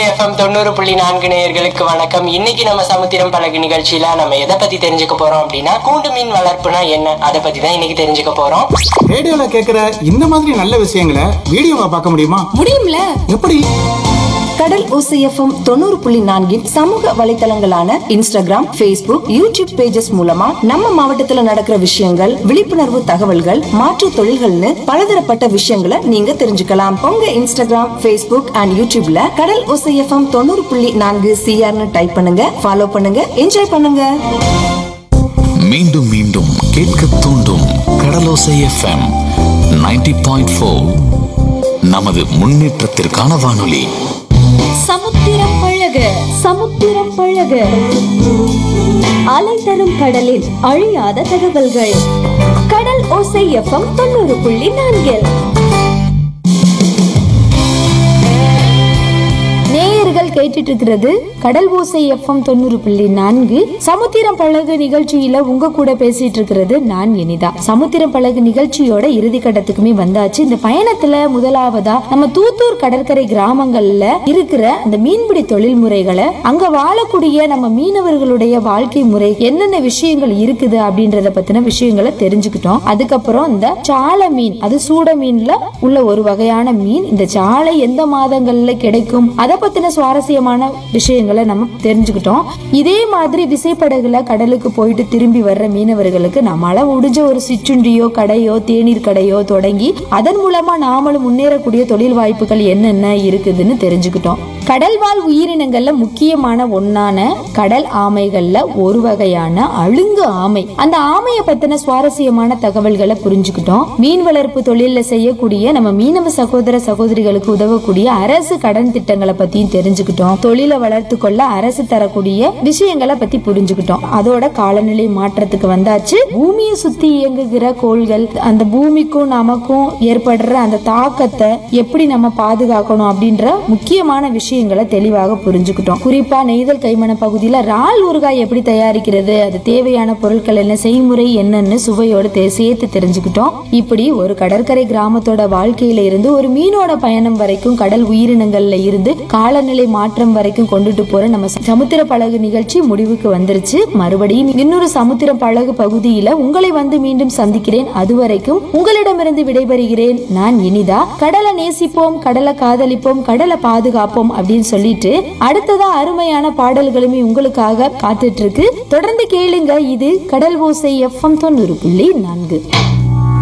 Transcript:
FM தொண்ணூறு புள்ளி நான்கு நேயர்களுக்கு வணக்கம் இன்னைக்கு நம்ம சமுத்திரம் பழகு நிகழ்ச்சியில நம்ம எதை பத்தி தெரிஞ்சுக்க போறோம் அப்படின்னா கூண்டு மீன் வளர்ப்புனா என்ன அதை பத்தி தான் இன்னைக்கு தெரிஞ்சுக்க போறோம் ரேடியோல கேக்குற இந்த மாதிரி நல்ல விஷயங்களை வீடியோவா பார்க்க முடியுமா முடியும்ல எப்படி கடல் ஓசைஎஃப்எம் தொண்ணூறு புள்ளி நான்கின் சமூக வலைத்தளங்களான இன்ஸ்டாகிராம் Facebook யூடியூப் பேஜஸ் மூலமா நம்ம மாவட்டத்துல நடக்கிற விஷயங்கள் விழிப்புணர்வு தகவல்கள் மாற்றுத் தொழில்கள்னு பலதரப்பட்ட விஷயங்களை நீங்க தெரிஞ்சுக்கலாம் உங்க இன்ஸ்டாகிராம் Facebook அண்ட் யூடியூப்ல கடல் ஓசைஎஃப்எம் தொண்ணூறு புள்ளி நான்கு சிஆர்னு டைப் பண்ணுங்க ஃபாலோ பண்ணுங்க என்ஜாய் பண்ணுங்க மீண்டும் மீண்டும் கேட்க தூண்டும் கடலோசை எஃப்எம் 90.4 பாயிண்ட் நமது முன்னேற்றத்திற்கான வானொலி சமுத்திரம் பழக சமுத்திரம் பழக அலை தரும் கடலில் அழியாத தகவல்கள் கடல் ஓசை எஃப்எம் தொண்ணூறு புள்ளி நான்கில் நேயர்கள் கேட்டுட்டு இருக்கிறது கடல் ஓசை எஃப்எம் தொண்ணூறு புள்ளி நான்கு சமுத்திரம் பழகு நிகழ்ச்சியில உங்க கூட பேசிட்டு இருக்கிறது நான் இனிதா சமுத்திரம் பழகு நிகழ்ச்சியோட இறுதி கட்டத்துக்குமே வந்தாச்சு இந்த பயணத்துல முதலாவதா நம்ம தூத்தூர் கடற்கரை கிராமங்கள்ல இருக்கிற அந்த மீன்பிடி தொழில் முறைகளை அங்க வாழக்கூடிய நம்ம மீனவர்களுடைய வாழ்க்கை முறை என்னென்ன விஷயங்கள் இருக்குது அப்படின்றத பத்தின விஷயங்களை தெரிஞ்சுக்கிட்டோம் அதுக்கப்புறம் இந்த சாலை மீன் அது சூட மீன்ல உள்ள ஒரு வகையான மீன் இந்த சாலை எந்த மாதங்கள்ல கிடைக்கும் அதை பத்தின சுவாரஸ்யமான விஷயங்களை நம்ம தெரிஞ்சுக்கிட்டோம் இதே மாதிரி விசைப்படகுல கடலுக்கு போயிட்டு திரும்பி வர்ற மீனவர்களுக்கு நம்மளால முடிஞ்ச ஒரு சிற்றுண்டியோ கடையோ தேநீர் கடையோ தொடங்கி அதன் மூலமா நாமளும் முன்னேறக்கூடிய தொழில் வாய்ப்புகள் என்னென்ன இருக்குதுன்னு தெரிஞ்சுக்கிட்டோம் கடல்வாழ் உயிரினங்கள்ல முக்கியமான ஒன்னான கடல் ஆமைகள்ல ஒரு வகையான அழுங்கு ஆமை அந்த ஆமையை பத்தின சுவாரஸ்யமான தகவல்களை புரிஞ்சுக்கிட்டோம் மீன் வளர்ப்பு தொழில்ல செய்யக்கூடிய நம்ம மீனவ சகோதர சகோதரிகளுக்கு உதவக்கூடிய அரசு கடன் திட்டங்களை பத்தியும் தெரிஞ்சுக்கிட்டோம் தொழிலை வளர்த்து கொள்ள அரசு தரக்கூடிய விஷயங்களை பத்தி புரிஞ்சுக்கிட்டோம் அதோட காலநிலை மாற்றத்துக்கு வந்தாச்சு பூமியை சுத்தி இயங்குகிற கோள்கள் அந்த பூமிக்கும் நமக்கும் ஏற்படுற அந்த தாக்கத்தை எப்படி நம்ம பாதுகாக்கணும் அப்படின்ற முக்கியமான விஷயங்களை தெளிவாக புரிஞ்சுக்கிட்டோம் குறிப்பா நெய்தல் கைமண பகுதியில இறால் ஊறுகாய் எப்படி தயாரிக்கிறது அது தேவையான பொருட்கள் என்ன செய்முறை என்னன்னு சுவையோட தே- சேர்த்து தெரிஞ்சுக்கிட்டோம் இப்படி ஒரு கடற்கரை கிராமத்தோட வாழ்க்கையில இருந்து ஒரு மீனோட பயணம் வரைக்கும் கடல் உயிரினங்கள்ல இருந்து காலநிலை மாற்றம் வரைக்கும் கொண்டுட்டு போற நம்ம சமுத்திர பழகு நிகழ்ச்சி முடிவுக்கு வந்துருச்சு மறுபடியும் இன்னொரு சமுத்திர பழகு பகுதியில உங்களை வந்து மீண்டும் சந்திக்கிறேன் அதுவரைக்கும் உங்களிடமிருந்து விடைபெறுகிறேன் நான் இனிதா கடலை நேசிப்போம் கடலை காதலிப்போம் கடலை பாதுகாப்போம் அப்படின்னு சொல்லிட்டு அடுத்ததா அருமையான பாடல்களுமே உங்களுக்காக காத்துட்டு இருக்கு தொடர்ந்து கேளுங்க இது கடல் ஓசை எஃப்எம் தொண்ணூறு புள்ளி நான்கு